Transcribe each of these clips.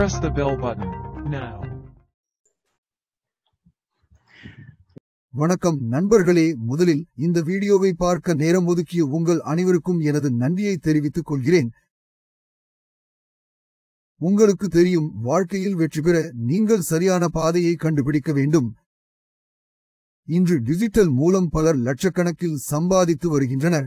Press the bell button now. வணக்கம் நண்பர்களே முதலில் இந்த வீடியோவை பார்க்க நேரம் ஒதுக்கிய உங்கள் அனைவருக்கும் எனது நன்றியை தெரிவித்துக் கொள்கிறேன் உங்களுக்கு தெரியும் வாழ்க்கையில் வெற்றி பெற நீங்கள் சரியான பாதையை கண்டுபிடிக்க வேண்டும் இன்று டிஜிட்டல் மூலம் பலர் லட்சக்கணக்கில் சம்பாதித்து வருகின்றனர்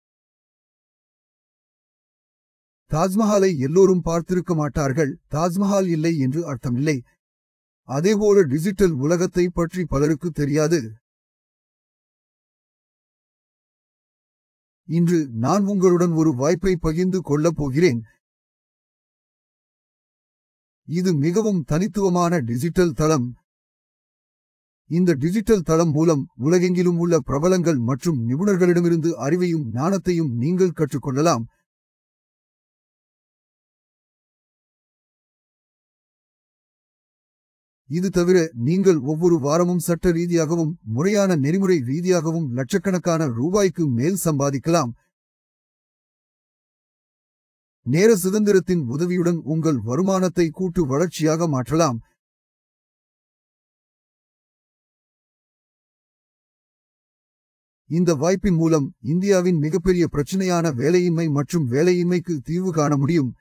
தாஜ்மஹாலை எல்லோரும் பார்த்திருக்க மாட்டார்கள் தாஜ்மஹால் இல்லை என்று அர்த்தமில்லை அதேபோல டிஜிட்டல் உலகத்தை பற்றி பலருக்கு தெரியாது இன்று நான் உங்களுடன் ஒரு வாய்ப்பை பகிர்ந்து கொள்ளப் போகிறேன் இது மிகவும் தனித்துவமான டிஜிட்டல் தளம் இந்த டிஜிட்டல் தளம் மூலம் உலகெங்கிலும் உள்ள பிரபலங்கள் மற்றும் நிபுணர்களிடமிருந்து அறிவையும் ஞானத்தையும் நீங்கள் கற்றுக்கொள்ளலாம் இது தவிர நீங்கள் ஒவ்வொரு வாரமும் சட்ட ரீதியாகவும் முறையான நெறிமுறை ரீதியாகவும் லட்சக்கணக்கான ரூபாய்க்கு மேல் சம்பாதிக்கலாம் நேர சுதந்திரத்தின் உதவியுடன் உங்கள் வருமானத்தை கூட்டு வளர்ச்சியாக மாற்றலாம் இந்த வாய்ப்பின் மூலம் இந்தியாவின் மிகப்பெரிய பிரச்சனையான வேலையின்மை மற்றும் வேலையின்மைக்கு தீர்வு காண முடியும்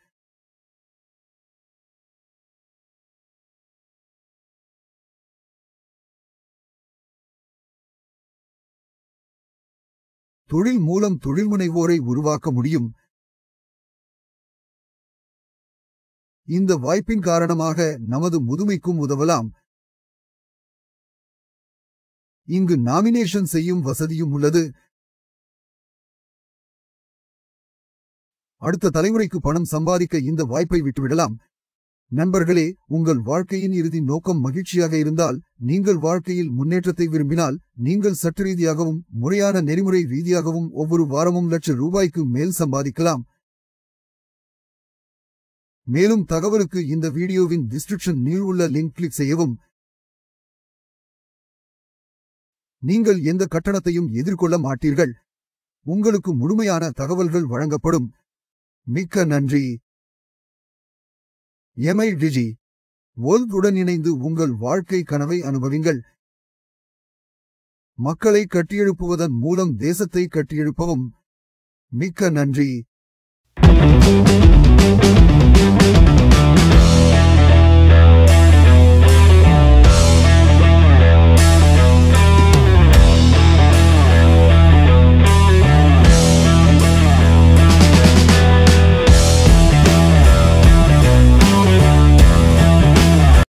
தொழில் மூலம் தொழில்முனைவோரை உருவாக்க முடியும் இந்த வாய்ப்பின் காரணமாக நமது முதுமைக்கும் உதவலாம் இங்கு நாமினேஷன் செய்யும் வசதியும் உள்ளது அடுத்த தலைமுறைக்கு பணம் சம்பாதிக்க இந்த வாய்ப்பை விட்டுவிடலாம் நண்பர்களே உங்கள் வாழ்க்கையின் இறுதி நோக்கம் மகிழ்ச்சியாக இருந்தால் நீங்கள் வாழ்க்கையில் முன்னேற்றத்தை விரும்பினால் நீங்கள் சட்ட ரீதியாகவும் முறையான நெறிமுறை ரீதியாகவும் ஒவ்வொரு வாரமும் லட்ச ரூபாய்க்கு மேல் சம்பாதிக்கலாம் மேலும் தகவலுக்கு இந்த வீடியோவின் டிஸ்கிரிப்ஷன் நீள் உள்ள லிங்க் கிளிக் செய்யவும் நீங்கள் எந்த கட்டணத்தையும் எதிர்கொள்ள மாட்டீர்கள் உங்களுக்கு முழுமையான தகவல்கள் வழங்கப்படும் மிக்க நன்றி எமை டிஜி ஒல்வுடன் இணைந்து உங்கள் வாழ்க்கை கனவை அனுபவிங்கள் மக்களை கட்டியெழுப்புவதன் மூலம் தேசத்தை கட்டியெழுப்பவும் மிக்க நன்றி